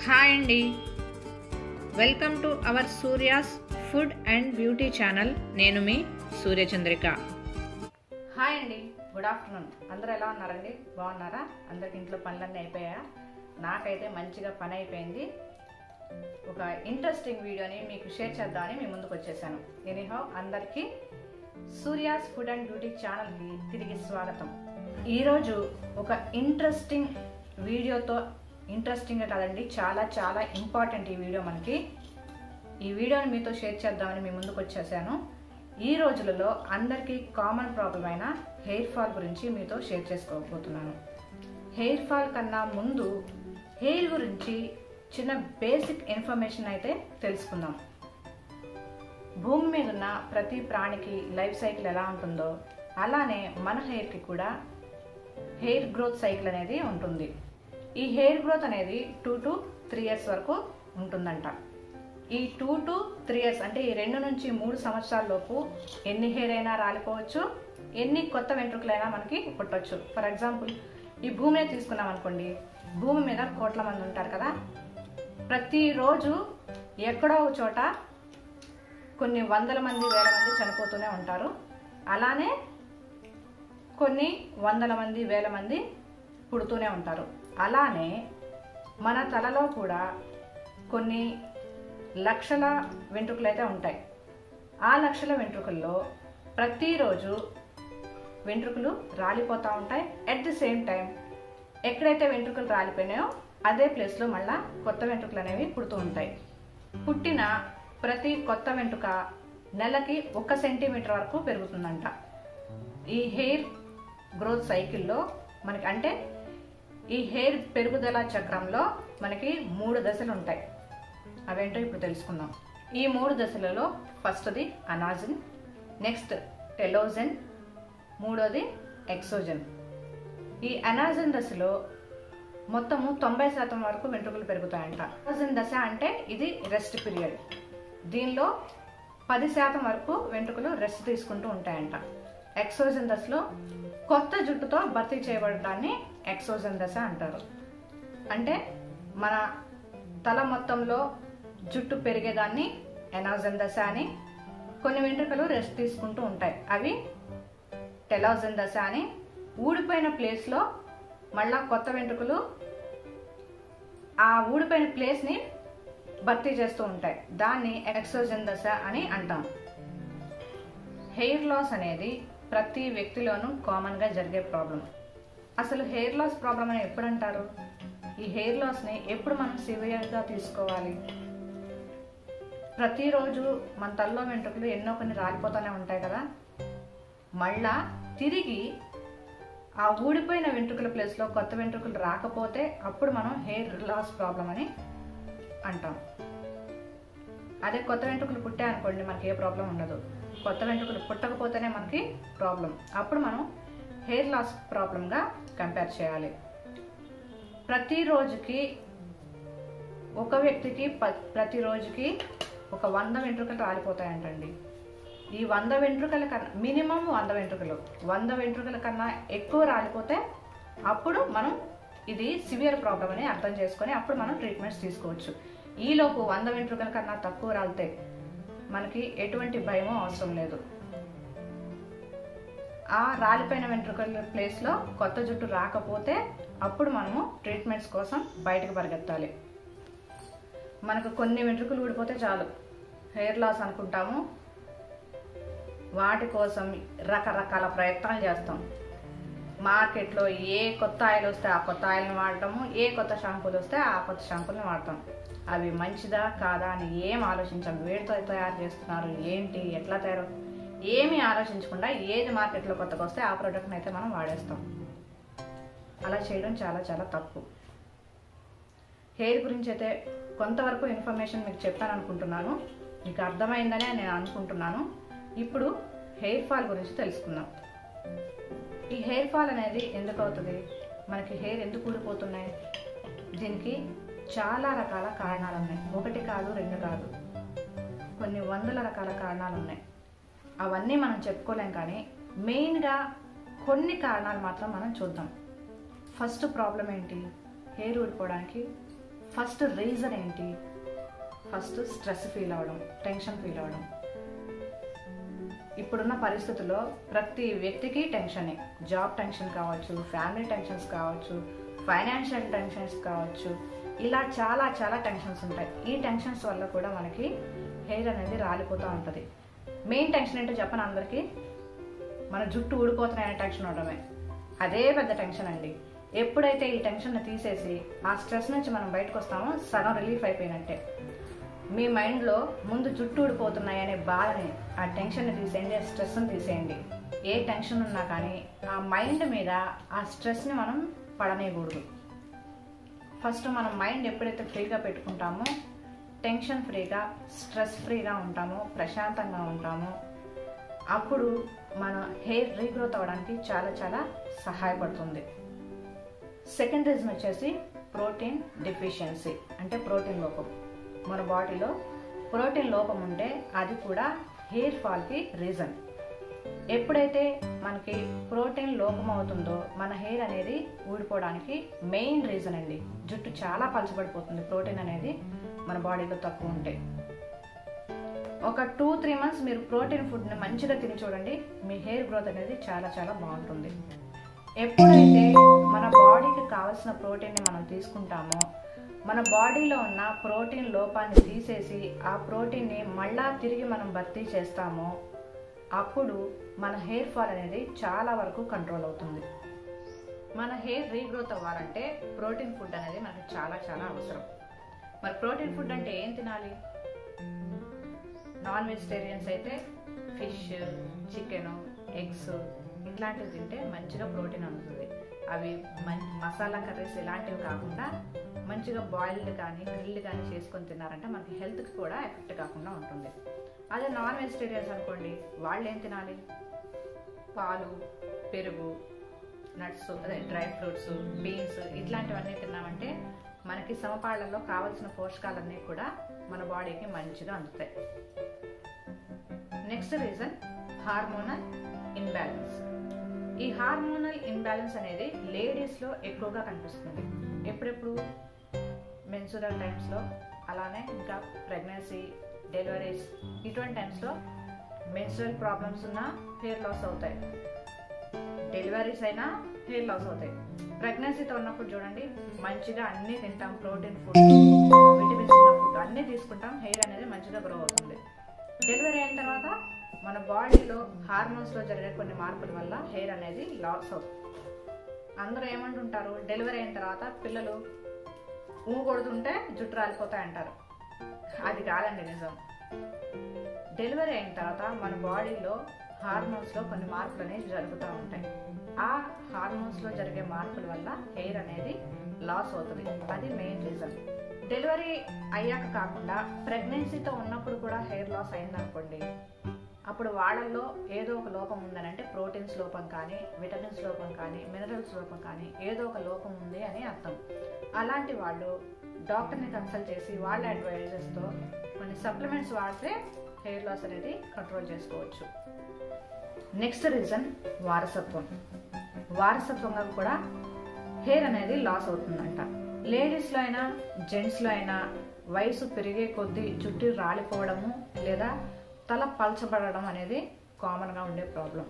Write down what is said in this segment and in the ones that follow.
hi అండి welcome to our Surya's food and beauty channel నేను మీ సూర్యచంద్రిక హాయ్ అండి గుడ్ ఆఫ్టర్నూన్ అందరూ ఎలా ఉన్నారండి బాగున్నారా అందరికి ఇంట్లో పనులన్నీ అయిపోయా నాకైతే మంచిగా పని అయిపోయింది ఒక ఇంట్రెస్టింగ్ వీడియోని మీకు షేర్ చేద్దామని మీ ముందుకు వచ్చేసాను ఎనీహౌ అందరికీ సూర్యాస్ ఫుడ్ అండ్ బ్యూటీ ఛానల్కి తిరిగి స్వాగతం ఈరోజు ఒక ఇంట్రెస్టింగ్ వీడియోతో ఇంట్రెస్టింగ్ కాదండి చాలా చాలా ఇంపార్టెంట్ ఈ వీడియో మనకి ఈ వీడియోని మీతో షేర్ చేద్దామని మీ ముందుకు వచ్చేసాను ఈ రోజులలో అందరికీ కామన్ ప్రాబ్లం అయిన హెయిర్ ఫాల్ గురించి మీతో షేర్ చేసుకోబోతున్నాను హెయిర్ ఫాల్ కన్నా ముందు హెయిర్ గురించి చిన్న బేసిక్ ఇన్ఫర్మేషన్ అయితే తెలుసుకుందాం భూమి మీద ఉన్న ప్రతి ప్రాణికి లైఫ్ సైకిల్ ఎలా ఉంటుందో అలానే మన హెయిర్కి కూడా హెయిర్ గ్రోత్ సైకిల్ అనేది ఉంటుంది ఈ హెయిర్ గ్రోత్ అనేది టూ టు త్రీ ఇయర్స్ వరకు ఉంటుందంట ఈ టూ టు త్రీ ఇయర్స్ అంటే ఈ రెండు నుంచి మూడు సంవత్సరాల లోపు ఎన్ని హెయిర్ అయినా రాలిపోవచ్చు ఎన్ని కొత్త వెంట్రుకలైనా మనకి పుట్టవచ్చు ఫర్ ఎగ్జాంపుల్ ఈ భూమిని తీసుకున్నాం అనుకోండి భూమి మీద కోట్ల మంది ఉంటారు కదా ప్రతిరోజు ఎక్కడో ఒక చోట కొన్ని వందల మంది వేల మంది చనిపోతూనే ఉంటారు అలానే కొన్ని వందల మంది వేల మంది పుడుతూనే ఉంటారు అలానే మన తలలో కూడా కొన్ని లక్షల వెంట్రుకలు అయితే ఉంటాయి ఆ లక్షల వెంట్రుకల్లో ప్రతిరోజు వెంట్రుకలు రాలిపోతూ ఉంటాయి అట్ ది సేమ్ టైం ఎక్కడైతే వెంట్రుకలు రాలిపోయినాయో అదే ప్లేస్లో మళ్ళా కొత్త వెంట్రుకలు అనేవి పుడుతూ ఉంటాయి పుట్టిన ప్రతి కొత్త వెంట్రుక నెలకి ఒక సెంటీమీటర్ వరకు పెరుగుతుందంట ఈ హెయిర్ గ్రోత్ సైకిల్లో మనకి అంటే ఈ హెయిర్ పెరుగుదల చక్రంలో మనకి మూడు దశలు ఉంటాయి అవేంటో ఇప్పుడు తెలుసుకుందాం ఈ మూడు దశలలో ఫస్ట్ది అనాజిన్ నెక్స్ట్ టెలోజన్ మూడోది ఎక్సోజన్ ఈ అనాజిన్ దశలో మొత్తము తొంభై శాతం వరకు వెంట్రుకలు పెరుగుతాయంట అనాజిన్ దశ అంటే ఇది రెస్ట్ పీరియడ్ దీనిలో పది శాతం వరకు వెంట్రుకలు రెస్ట్ తీసుకుంటూ ఉంటాయంట ఎక్సోజన్ దశలో కొత్త జుట్టుతో భర్తీ చేయబడడాన్ని ఎక్సోజన్ దశ అంటారు అంటే మన తల మొత్తంలో జుట్టు పెరిగేదాన్ని ఎనాజన్ దశ అని కొన్ని వెంట్రుకలు రెస్ట్ తీసుకుంటూ ఉంటాయి అవి టెలాజన్ దశ అని ఊడిపోయిన ప్లేస్లో మళ్ళా కొత్త వెంట్రుకలు ఆ ఊడిపోయిన ప్లేస్ని భర్తీ చేస్తూ ఉంటాయి దాన్ని ఎక్సోజన్ దశ అని అంటాం హెయిర్ లాస్ అనేది ప్రతి వ్యక్తిలోనూ కామన్గా జరిగే ప్రాబ్లం అసలు హెయిర్ లాస్ ప్రాబ్లం అని ఎప్పుడు అంటారు ఈ హెయిర్ లాస్ని ఎప్పుడు మనం సివియర్గా తీసుకోవాలి ప్రతిరోజు మన తల్లో వెంట్రుకలు ఎన్నో కొన్ని రాలిపోతూనే ఉంటాయి కదా మళ్ళా తిరిగి ఆ ఊడిపోయిన వెంట్రుకల ప్లేస్లో కొత్త వెంట్రుకలు రాకపోతే అప్పుడు మనం హెయిర్ లాస్ ప్రాబ్లం అని అంటాం అదే కొత్త వెంట్రుకలు పుట్టాయనుకోండి మనకి ఏ ప్రాబ్లం ఉండదు కొత్త వెంట్రుకలు పుట్టకపోతేనే మనకి ప్రాబ్లం అప్పుడు మనం హెయిర్ లాస్ ప్రాబ్లంగా కంపేర్ చేయాలి ప్రతిరోజుకి ఒక వ్యక్తికి ప ప్రతిరోజుకి ఒక వంద వెంట్రుకలు రాలిపోతాయంటండి ఈ వంద వెంట్రుకల కన్నా మినిమం వంద వెంట్రుకలు వంద వెంట్రుకల కన్నా ఎక్కువ రాలిపోతే అప్పుడు మనం ఇది సివియర్ ప్రాబ్లం అని అర్థం చేసుకొని అప్పుడు మనం ట్రీట్మెంట్స్ తీసుకోవచ్చు ఈలోపు వంద వెంట్రుకల కన్నా తక్కువ రాలితే మనకి ఎటువంటి భయమో అవసరం లేదు ఆ రాలిపోయిన వెంట్రుకల ప్లేస్లో కొత్త జుట్టు రాకపోతే అప్పుడు మనము ట్రీట్మెంట్స్ కోసం బయటకు పరిగెత్తాలి మనకు కొన్ని వెంట్రుకలు ఊడిపోతే చాలు హెయిర్ లాస్ అనుకుంటాము వాటి కోసం రకరకాల ప్రయత్నాలు చేస్తాం మార్కెట్లో ఏ కొత్త ఆయిల్ వస్తే ఆ కొత్త ఆయిల్ని వాడటము ఏ కొత్త షాంపూలు వస్తే ఆ కొత్త షాంపూల్ని వాడతాం అవి మంచిదా కాదా అని ఏం ఆలోచించాం వేడితో తయారు చేస్తున్నారు ఏంటి ఎట్లా తయారు ఏమీ ఆలోచించకుండా ఏది మార్కెట్లో కొత్తగా వస్తే ఆ ప్రోడక్ట్ని అయితే మనం వాడేస్తాం అలా చేయడం చాలా చాలా తప్పు హెయిర్ గురించి అయితే కొంతవరకు ఇన్ఫర్మేషన్ మీకు చెప్పాను అనుకుంటున్నాను మీకు అర్థమైందని నేను అనుకుంటున్నాను ఇప్పుడు హెయిర్ ఫాల్ గురించి తెలుసుకుందాం ఈ హెయిర్ ఫాల్ అనేది ఎందుకు అవుతుంది మనకి హెయిర్ ఎందుకు ఊడిపోతున్నాయి దీనికి చాలా రకాల కారణాలు ఉన్నాయి ఒకటి కాదు రెండు కాదు కొన్ని వందల రకాల కారణాలు ఉన్నాయి అవన్నీ మనం చెప్పుకోలేం కానీ మెయిన్గా కొన్ని కారణాలు మాత్రం మనం చూద్దాం ఫస్ట్ ప్రాబ్లం ఏంటి హెయిర్ ఊడిపోవడానికి ఫస్ట్ రీజన్ ఏంటి ఫస్ట్ స్ట్రెస్ ఫీల్ అవ్వడం టెన్షన్ ఫీల్ అవ్వడం ఇప్పుడున్న పరిస్థితుల్లో ప్రతి వ్యక్తికి టెన్షనే జాబ్ టెన్షన్ కావచ్చు ఫ్యామిలీ టెన్షన్స్ కావచ్చు ఫైనాన్షియల్ టెన్షన్స్ కావచ్చు ఇలా చాలా చాలా టెన్షన్స్ ఉంటాయి ఈ టెన్షన్స్ వల్ల కూడా మనకి హెయిర్ అనేది రాలిపోతూ ఉంటుంది మెయిన్ టెన్షన్ ఏంటో చెప్పను అందరికీ మన జుట్టు ఊడిపోతున్నాయనే టెన్షన్ ఉండడమే అదే పెద్ద టెన్షన్ అండి ఎప్పుడైతే ఈ టెన్షన్ తీసేసి ఆ స్ట్రెస్ నుంచి మనం బయటకు వస్తామో సగం రిలీఫ్ అయిపోయినట్టే మీ మైండ్లో ముందు జుట్టు ఊడిపోతున్నాయి అనే బాధని ఆ టెన్షన్ని తీసేయండి ఆ స్ట్రెస్ని తీసేయండి ఏ టెన్షన్ ఉన్నా కానీ ఆ మైండ్ మీద ఆ స్ట్రెస్ని మనం పడనేయకూడదు ఫస్ట్ మనం మైండ్ ఎప్పుడైతే ఫ్రీగా పెట్టుకుంటామో టెన్షన్ ఫ్రీగా స్ట్రెస్ ఫ్రీగా ఉంటామో ప్రశాంతంగా ఉంటామో అప్పుడు మన హెయిర్ రీగ్రోత్ అవ్వడానికి చాలా చాలా సహాయపడుతుంది సెకండ్ రీజన్ వచ్చేసి ప్రోటీన్ డెఫిషియన్సీ అంటే ప్రోటీన్ లోపం మన బాడీలో ప్రోటీన్ లోపం ఉంటే అది కూడా హెయిర్ ఫాల్కి రీజన్ ఎప్పుడైతే మనకి ప్రోటీన్ లోపం అవుతుందో మన హెయిర్ అనేది ఊడిపోవడానికి మెయిన్ రీజన్ అండి జుట్టు చాలా పలచబడిపోతుంది ప్రోటీన్ అనేది మన బాడీలో తక్కువ ఉంటే ఒక టూ త్రీ మంత్స్ మీరు ప్రోటీన్ ఫుడ్ని మంచిగా తిని చూడండి మీ హెయిర్ గ్రోత్ అనేది చాలా చాలా బాగుంటుంది ఎప్పుడైతే మన బాడీకి కావాల్సిన ప్రోటీన్ని మనం తీసుకుంటామో మన బాడీలో ఉన్న ప్రోటీన్ లోపాన్ని తీసేసి ఆ ప్రోటీన్ని మళ్ళా తిరిగి మనం భర్తీ చేస్తామో అప్పుడు మన హెయిర్ ఫాల్ అనేది చాలా వరకు కంట్రోల్ అవుతుంది మన హెయిర్ రీగ్రోత్ అవ్వాలంటే ప్రోటీన్ ఫుడ్ అనేది మనకు చాలా చాలా అవసరం మరి ప్రోటీన్ ఫుడ్ అంటే ఏం తినాలి నాన్ వెజిటేరియన్స్ అయితే ఫిష్ చికెన్ ఎగ్స్ ఇట్లాంటివి తింటే మంచిగా ప్రోటీన్ అందుతుంది అవి మం మసాలా కర్రీస్ ఇలాంటివి కాకుండా మంచిగా బాయిల్డ్ కానీ గ్రిల్డ్ కానీ చేసుకొని తిన్నారంటే మనకి హెల్త్కి కూడా ఎఫెక్ట్ కాకుండా ఉంటుంది అదే నాన్ వెజిటేరియన్స్ అనుకోండి వాళ్ళు ఏం తినాలి పాలు పెరుగు నట్స్ అదే డ్రై ఫ్రూట్స్ బీన్స్ ఇట్లాంటివన్నీ తిన్నామంటే మనకి సమపాళ్లలో కావలసిన పోషకాలన్నీ కూడా మన బాడీకి మంచిగా అందుతాయి నెక్స్ట్ రీజన్ హార్మోనల్ ఇన్బ్యాలెన్స్ ఈ హార్మోనల్ ఇన్బ్యాలెన్స్ అనేది లేడీస్లో ఎక్కువగా కనిపిస్తుంది ఎప్పుడెప్పుడు మెన్సురల్ టైమ్స్లో అలానే ఇంకా ప్రెగ్నెన్సీ డెలివరీస్ ఇటువంటి టైమ్స్లో మెన్సురల్ ప్రాబ్లమ్స్ ఉన్న హెయిర్ లాస్ అవుతాయి డెలివరీస్ అయినా హెయిర్ లాస్ అవుతాయి ప్రెగ్నెన్సీతో ఉన్నప్పుడు చూడండి మంచిగా అన్నీ తింటాం ప్రోటీన్ ఫుడ్ విటమిన్స్ ఉన్న ఫుడ్ అన్నీ తీసుకుంటాం హెయిర్ అనేది మంచిగా గ్రో అవుతుంది డెలివరీ అయిన తర్వాత మన బాడీలో హార్మోన్స్లో జరిగే కొన్ని మార్పుల వల్ల హెయిర్ అనేది లాస్ అవుతుంది అందరూ ఏమంటుంటారు డెలివరీ అయిన తర్వాత పిల్లలు ఊ కొడుతుంటే జుట్టు రాలిపోతాయి అంటారు అది కాదండి నిజం డెలివరీ అయిన తర్వాత మన బాడీలో హార్మోన్స్లో కొన్ని మార్పులు అనేవి జరుగుతూ ఉంటాయి ఆ హార్మోన్స్లో జరిగే మార్పుల వల్ల హెయిర్ అనేది లాస్ అవుతుంది అది మెయిన్ రీజన్ డెలివరీ అయ్యాక కాకుండా ప్రెగ్నెన్సీతో ఉన్నప్పుడు కూడా హెయిర్ లాస్ అయిందనుకోండి అప్పుడు వాళ్ళల్లో ఏదో ఒక లోపం ఉందని అంటే ప్రోటీన్స్ లోపం కానీ విటమిన్స్ లోపం కానీ మినరల్స్ లోపం కానీ ఏదో ఒక లోపం ఉంది అని అర్థం అలాంటి వాళ్ళు డాక్టర్ని కన్సల్ట్ చేసి వాళ్ళ అడ్వైజెస్తో కొన్ని సప్లిమెంట్స్ వాడితే హెయిర్ లాస్ అనేది కంట్రోల్ చేసుకోవచ్చు నెక్స్ట్ రీజన్ వారసత్వం వారసత్వంగా కూడా హెయిర్ అనేది లాస్ అవుతుందంట లేడీస్లో అయినా జెంట్స్లో అయినా వయసు పెరిగే కొద్దీ జుట్టు రాలిపోవడము లేదా తల పల్చబడడం అనేది కామన్గా ఉండే ప్రాబ్లం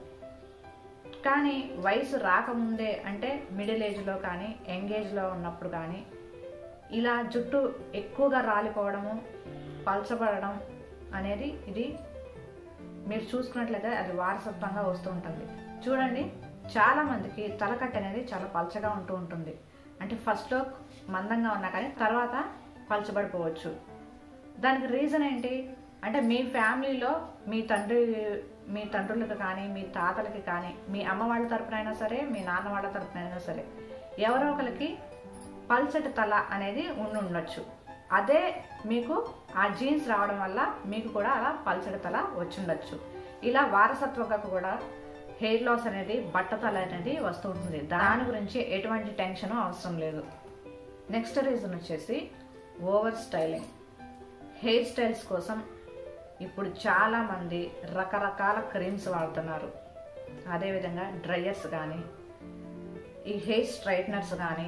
కానీ వయసు రాకముందే అంటే మిడిల్ ఏజ్లో కానీ యంగ్ ఏజ్లో ఉన్నప్పుడు కానీ ఇలా జుట్టు ఎక్కువగా రాలిపోవడము పల్చబడడం అనేది ఇది మీరు చూసుకున్నట్లయితే అది వారసత్వంగా వస్తూ ఉంటుంది చూడండి చాలా మందికి తలకట్ట అనేది చాలా పల్చగా ఉంటూ ఉంటుంది అంటే ఫస్ట్లో మందంగా ఉన్నా కానీ తర్వాత పలచబడిపోవచ్చు దానికి రీజన్ ఏంటి అంటే మీ ఫ్యామిలీలో మీ తండ్రి మీ తండ్రులకు కానీ మీ తాతలకి కానీ మీ అమ్మ వాళ్ళ తరపున అయినా సరే మీ నాన్న వాళ్ళ తరపున అయినా సరే ఎవరో ఒకరికి పల్చటి తల అనేది ఉండి ఉండొచ్చు అదే మీకు ఆ జీన్స్ రావడం వల్ల మీకు కూడా అలా పల్చటి తల వచ్చిండొచ్చు ఇలా వారసత్వంగా కూడా హెయిర్ లాస్ అనేది బట్టతల అనేది వస్తూ ఉంటుంది దాని గురించి ఎటువంటి టెన్షన్ అవసరం లేదు నెక్స్ట్ రీజన్ వచ్చేసి ఓవర్ స్టైలింగ్ హెయిర్ స్టైల్స్ కోసం ఇప్పుడు చాలామంది రకరకాల క్రీమ్స్ వాడుతున్నారు అదేవిధంగా డ్రయర్స్ కానీ ఈ హెయిర్ స్ట్రైట్నర్స్ కానీ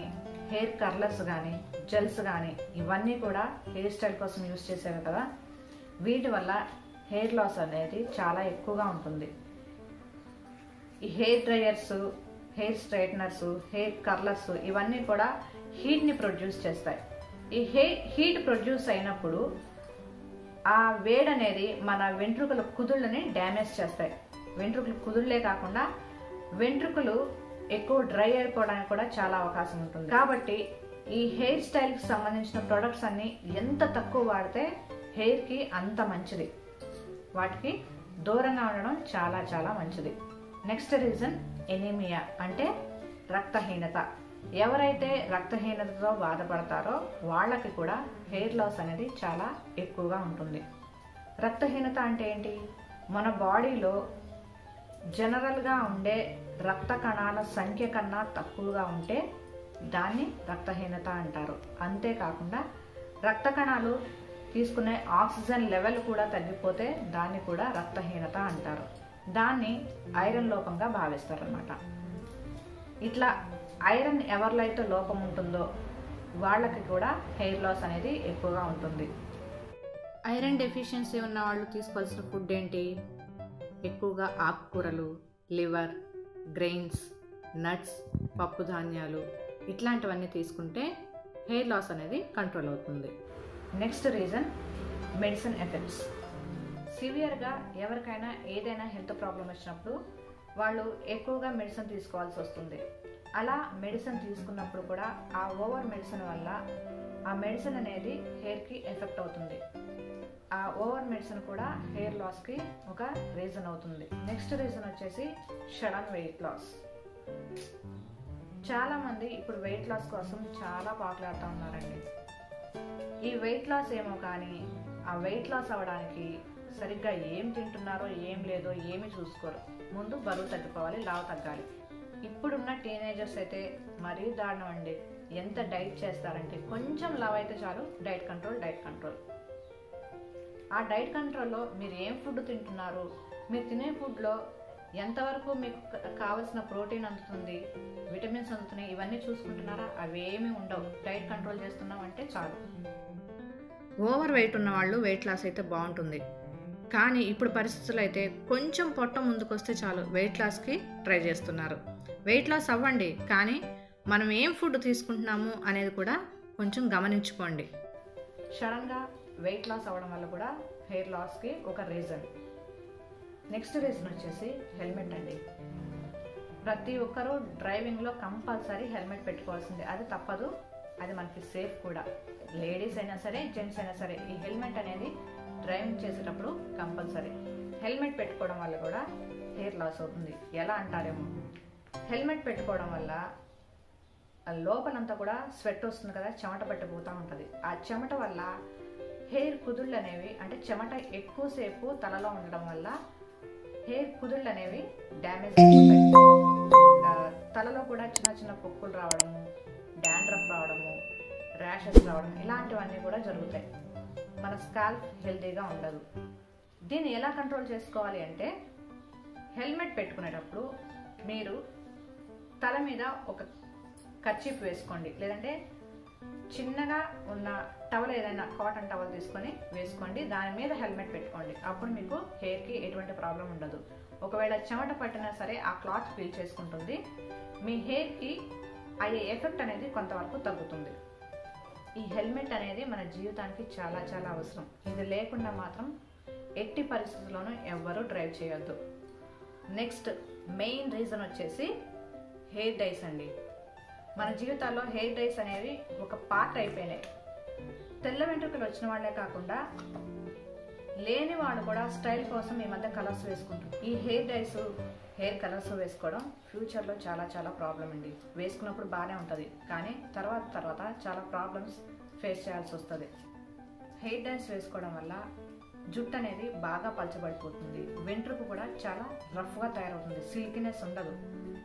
హెయిర్ కర్లర్స్ కానీ జెల్స్ కానీ ఇవన్నీ కూడా హెయిర్ స్టైల్ కోసం యూస్ చేసేవి కదా వీటి వల్ల హెయిర్ లాస్ అనేది చాలా ఎక్కువగా ఉంటుంది ఈ hair dryers hair straighteners hair curlers ఇవన్నీ కూడా హీట్ని ప్రొడ్యూస్ చేస్తాయి ఈ హెయిర్ హీట్ ప్రొడ్యూస్ అయినప్పుడు ఆ వేడి అనేది మన వెంట్రుకల కుదుళ్ళని డ్యామేజ్ చేస్తాయి వెంట్రుకలు కుదుళ్ళే కాకుండా వెంట్రుకలు ఎక్కువ డ్రై అయిపోవడానికి కూడా చాలా అవకాశం ఉంటుంది కాబట్టి ఈ హెయిర్ స్టైల్కి సంబంధించిన ప్రొడక్ట్స్ అన్ని ఎంత తక్కువ వాడితే హెయిర్కి అంత మంచిది వాటికి దూరంగా ఉండడం చాలా చాలా మంచిది నెక్స్ట్ రీజన్ ఎనీమియా అంటే రక్తహీనత ఎవరైతే రక్తహీనతతో బాధపడతారో వాళ్ళకి కూడా హెయిర్ లాస్ అనేది చాలా ఎక్కువగా ఉంటుంది రక్తహీనత అంటే ఏంటి మన బాడీలో జనరల్గా ఉండే రక్త కణాల సంఖ్య కన్నా తక్కువగా ఉంటే దాన్ని రక్తహీనత అంటారు అంతేకాకుండా రక్త కణాలు తీసుకునే ఆక్సిజన్ లెవెల్ కూడా తగ్గిపోతే దాన్ని కూడా రక్తహీనత అంటారు దాన్ని ఐరన్ లోపంగా భావిస్తారు అనమాట ఇట్లా ఐరన్ ఎవరిలో అయితే లోపం ఉంటుందో వాళ్ళకి కూడా హెయిర్ లాస్ అనేది ఎక్కువగా ఉంటుంది ఐరన్ డెఫిషియన్సీ ఉన్న వాళ్ళు తీసుకోవాల్సిన ఫుడ్ ఏంటి ఎక్కువగా ఆకుకూరలు లివర్ గ్రెయిన్స్ నట్స్ పప్పు ధాన్యాలు ఇట్లాంటివన్నీ తీసుకుంటే హెయిర్ లాస్ అనేది కంట్రోల్ అవుతుంది నెక్స్ట్ రీజన్ మెడిసిన్ ఎఫెక్ట్స్ సివియర్గా ఎవరికైనా ఏదైనా హెల్త్ ప్రాబ్లం వచ్చినప్పుడు వాళ్ళు ఎక్కువగా మెడిసిన్ తీసుకోవాల్సి వస్తుంది అలా మెడిసిన్ తీసుకున్నప్పుడు కూడా ఆ ఓవర్ మెడిసిన్ వల్ల ఆ మెడిసిన్ అనేది హెయిర్కి ఎఫెక్ట్ అవుతుంది ఆ ఓవర్ మెడిసిన్ కూడా హెయిర్ లాస్కి ఒక రీజన్ అవుతుంది నెక్స్ట్ రీజన్ వచ్చేసి షడన్ వెయిట్ లాస్ చాలామంది ఇప్పుడు వెయిట్ లాస్ కోసం చాలా పాకులాడుతూ ఉన్నారండి ఈ వెయిట్ లాస్ ఏమో కానీ ఆ వెయిట్ లాస్ అవ్వడానికి సరిగ్గా ఏం తింటున్నారో ఏం లేదో ఏమి చూసుకోరు ముందు బరువు తగ్గిపోవాలి లావు తగ్గాలి ఇప్పుడున్న టీనేజర్స్ అయితే మరీ దారుణం అండి ఎంత డైట్ చేస్తారంటే కొంచెం లావ్ అయితే చాలు డైట్ కంట్రోల్ డైట్ కంట్రోల్ ఆ డైట్ కంట్రోల్లో మీరు ఏం ఫుడ్ తింటున్నారు మీరు తినే ఫుడ్లో ఎంతవరకు మీకు కావలసిన ప్రోటీన్ అందుతుంది విటమిన్స్ అందుతున్నాయి ఇవన్నీ చూసుకుంటున్నారా అవేమీ ఉండవు డైట్ కంట్రోల్ చేస్తున్నాం అంటే చాలు ఓవర్ వెయిట్ ఉన్న వాళ్ళు వెయిట్ లాస్ అయితే బాగుంటుంది కానీ ఇప్పుడు పరిస్థితులు అయితే కొంచెం పొట్ట ముందుకొస్తే చాలు వెయిట్ లాస్కి ట్రై చేస్తున్నారు వెయిట్ లాస్ అవ్వండి కానీ మనం ఏం ఫుడ్ తీసుకుంటున్నాము అనేది కూడా కొంచెం గమనించుకోండి సడన్గా వెయిట్ లాస్ అవ్వడం వల్ల కూడా హెయిర్ లాస్కి ఒక రీజన్ నెక్స్ట్ రీజన్ వచ్చేసి హెల్మెట్ అండి ప్రతి ఒక్కరూ డ్రైవింగ్లో కంపల్సరీ హెల్మెట్ పెట్టుకోవాల్సిందే అది తప్పదు అది మనకి సేఫ్ కూడా లేడీస్ అయినా సరే జెంట్స్ అయినా సరే ఈ హెల్మెట్ అనేది డ్రైవింగ్ చేసేటప్పుడు కంపల్సరీ హెల్మెట్ పెట్టుకోవడం వల్ల కూడా హెయిర్ లాస్ అవుతుంది ఎలా అంటారేమో హెల్మెట్ పెట్టుకోవడం వల్ల ఆ లోపలంతా కూడా స్వెట్ వస్తుంది కదా చెమట పట్టిపోతూ ఉంటుంది ఆ చెమట వల్ల హెయిర్ కుదుళ్ళు అనేవి అంటే చెమట ఎక్కువసేపు తలలో ఉండడం వల్ల హెయిర్ కుదుళ్ళు అనేవి డ్యామేజ్ అయిపోతాయి ఆ, తలలో కూడా చిన్న చిన్న పొక్కులు రావడము డాండ్రఫ్ రావడము ర్యాషెస్ రావడం ఇలాంటివన్నీ కూడా జరుగుతాయి మన స్కాల్ప్ హెల్తీగా ఉండదు దీన్ని ఎలా కంట్రోల్ చేసుకోవాలి అంటే హెల్మెట్ పెట్టుకునేటప్పుడు మీరు తల మీద ఒక కర్చీఫ్ వేసుకోండి లేదంటే చిన్నగా ఉన్న టవల్ ఏదైనా కాటన్ టవల్ తీసుకొని వేసుకోండి దాని మీద హెల్మెట్ పెట్టుకోండి అప్పుడు మీకు హెయిర్కి ఎటువంటి ప్రాబ్లం ఉండదు ఒకవేళ చెమట పట్టినా సరే ఆ క్లాత్ ఫీల్ చేసుకుంటుంది మీ హెయిర్కి అయ్యే ఎఫెక్ట్ అనేది కొంతవరకు తగ్గుతుంది ఈ హెల్మెట్ అనేది మన జీవితానికి చాలా చాలా అవసరం ఇది లేకుండా మాత్రం ఎట్టి పరిస్థితుల్లోనూ ఎవ్వరూ డ్రైవ్ చేయొద్దు నెక్స్ట్ మెయిన్ రీజన్ వచ్చేసి హెయిర్ డైస్ అండి మన జీవితాల్లో హెయిర్ డైస్ అనేవి ఒక పార్ట్ అయిపోయినాయి తెల్ల వెంట్రుకలు వచ్చిన వాళ్ళే కాకుండా లేని వాళ్ళు కూడా స్టైల్ కోసం ఈ మధ్య కలర్స్ వేసుకుంటారు ఈ హెయిర్ డైస్ హెయిర్ కలర్స్ వేసుకోవడం ఫ్యూచర్లో చాలా చాలా ప్రాబ్లం అండి వేసుకున్నప్పుడు బాగానే ఉంటుంది కానీ తర్వాత తర్వాత చాలా ప్రాబ్లమ్స్ ఫేస్ చేయాల్సి వస్తుంది హెయిర్ డైస్ వేసుకోవడం వల్ల జుట్టు అనేది బాగా పలచబడిపోతుంది వెంట్రుక కూడా చాలా రఫ్గా తయారవుతుంది సిల్కినెస్ ఉండదు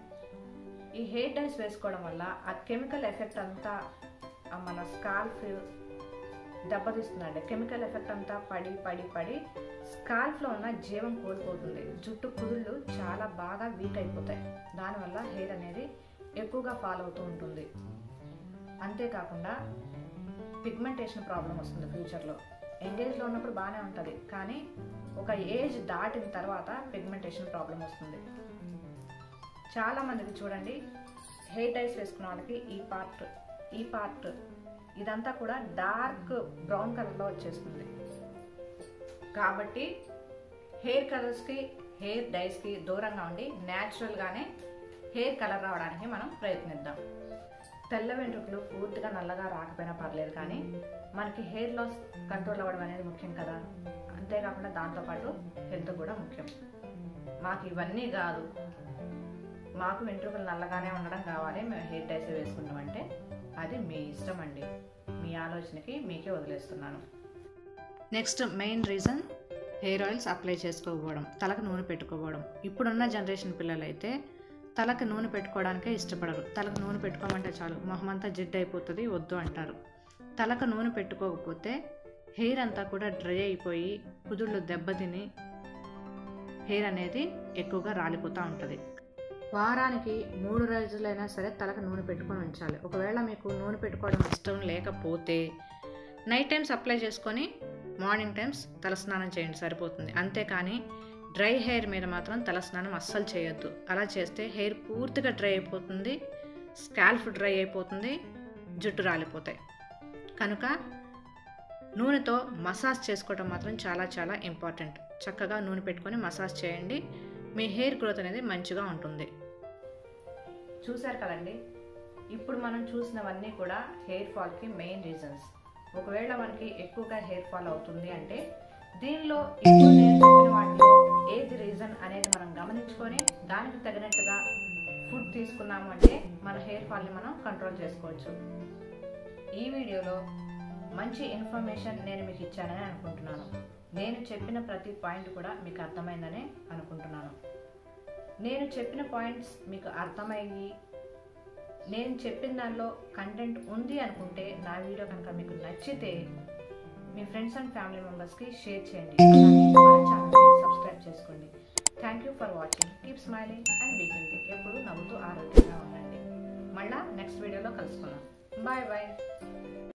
ఈ హెయిర్ డైస్ వేసుకోవడం వల్ల ఆ కెమికల్ ఎఫెక్ట్ అంతా ఆ మన స్కాల్ఫ్ దెబ్బతీస్తుందండి కెమికల్ ఎఫెక్ట్ అంతా పడి పడి పడి స్కాల్ఫ్లో ఉన్న జీవం కోల్పోతుంది జుట్టు కుదుళ్ళు చాలా బాగా వీక్ అయిపోతాయి దానివల్ల హెయిర్ అనేది ఎక్కువగా ఫాల్ అవుతూ ఉంటుంది అంతేకాకుండా పిగ్మెంటేషన్ ప్రాబ్లం వస్తుంది ఫ్యూచర్లో ఎంగేజ్లో ఉన్నప్పుడు బాగానే ఉంటుంది కానీ ఒక ఏజ్ దాటిన తర్వాత పిగ్మెంటేషన్ ప్రాబ్లం వస్తుంది చాలామందికి చూడండి హెయిర్ డైస్ వేసుకున్న వాళ్ళకి ఈ పార్ట్ ఈ పార్ట్ ఇదంతా కూడా డార్క్ బ్రౌన్ కలర్లో వచ్చేస్తుంది కాబట్టి హెయిర్ కలర్స్కి హెయిర్ డైస్కి దూరంగా ఉండి న్యాచురల్గానే హెయిర్ కలర్ రావడానికి మనం ప్రయత్నిద్దాం తెల్ల వెంట్రుకలు పూర్తిగా నల్లగా రాకపోయినా పర్లేదు కానీ మనకి హెయిర్ లాస్ కంట్రోల్ అవ్వడం అనేది ముఖ్యం కదా అంతేకాకుండా దాంతోపాటు హెల్త్ కూడా ముఖ్యం మాకు ఇవన్నీ కాదు మాకు వెంట్రుకలు నల్లగానే ఉండడం కావాలి మేము హెయిర్ డైస్ వేసుకున్నామంటే అది మీ ఇష్టం అండి మీ ఆలోచనకి మీకే వదిలేస్తున్నాను next main reason hair oils apply చేసుకోకపోవడం తలకు నూనె పెట్టుకోవడం ఇప్పుడున్న జనరేషన్ పిల్లలైతే తలకు నూనె పెట్టుకోవడానికే ఇష్టపడరు తలకు నూనె పెట్టుకోమంటే చాలు మొహం అంతా జిడ్డు అయిపోతుంది వద్దు అంటారు తలకు నూనె పెట్టుకోకపోతే హెయిర్ అంతా కూడా డ్రై అయిపోయి కుదుళ్ళు దెబ్బతిని హెయిర్ అనేది ఎక్కువగా రాలిపోతూ ఉంటుంది వారానికి మూడు రోజులైనా సరే తలకు నూనె పెట్టుకొని ఉంచాలి ఒకవేళ మీకు నూనె పెట్టుకోవడం ఇష్టం లేకపోతే నైట్ టైమ్స్ అప్లై చేసుకొని మార్నింగ్ టైమ్స్ తలస్నానం చేయండి సరిపోతుంది అంతేకాని డ్రై హెయిర్ మీద మాత్రం తలస్నానం అస్సలు చేయొద్దు అలా చేస్తే హెయిర్ పూర్తిగా డ్రై అయిపోతుంది స్కాల్ఫ్ డ్రై అయిపోతుంది జుట్టు రాలిపోతాయి కనుక నూనెతో మసాజ్ చేసుకోవడం మాత్రం చాలా చాలా ఇంపార్టెంట్ చక్కగా నూనె పెట్టుకొని మసాజ్ చేయండి మీ హెయిర్ గ్రోత్ అనేది మంచిగా ఉంటుంది చూశారు కదండి ఇప్పుడు మనం చూసినవన్నీ కూడా హెయిర్ ఫాల్కి మెయిన్ రీజన్స్ ఒకవేళ మనకి ఎక్కువగా హెయిర్ ఫాల్ అవుతుంది అంటే దీనిలో ఇప్పుడు నేను చెప్పిన వాటిలో ఏది రీజన్ అనేది మనం గమనించుకొని దానికి తగినట్టుగా ఫుడ్ తీసుకున్నాము అంటే మన హెయిర్ ఫాల్ని మనం కంట్రోల్ చేసుకోవచ్చు ఈ వీడియోలో మంచి ఇన్ఫర్మేషన్ నేను మీకు ఇచ్చానని అనుకుంటున్నాను నేను చెప్పిన ప్రతి పాయింట్ కూడా మీకు అర్థమైందని అనుకుంటున్నాను నేను చెప్పిన పాయింట్స్ మీకు అర్థమయ్యి నేను చెప్పిన దానిలో కంటెంట్ ఉంది అనుకుంటే నా వీడియో కనుక మీకు నచ్చితే మీ ఫ్రెండ్స్ అండ్ ఫ్యామిలీ మెంబర్స్కి షేర్ చేయండి అలాగే మన ఛానల్ని సబ్స్క్రైబ్ చేసుకోండి thank you for watching keep smiling and be healthy ఎప్పుడు నవ్వుతూ ఆరోగ్యంగా ఉండండి మళ్ళా నెక్స్ట్ వీడియోలో కలుసుకుందాం బాయ్ బాయ్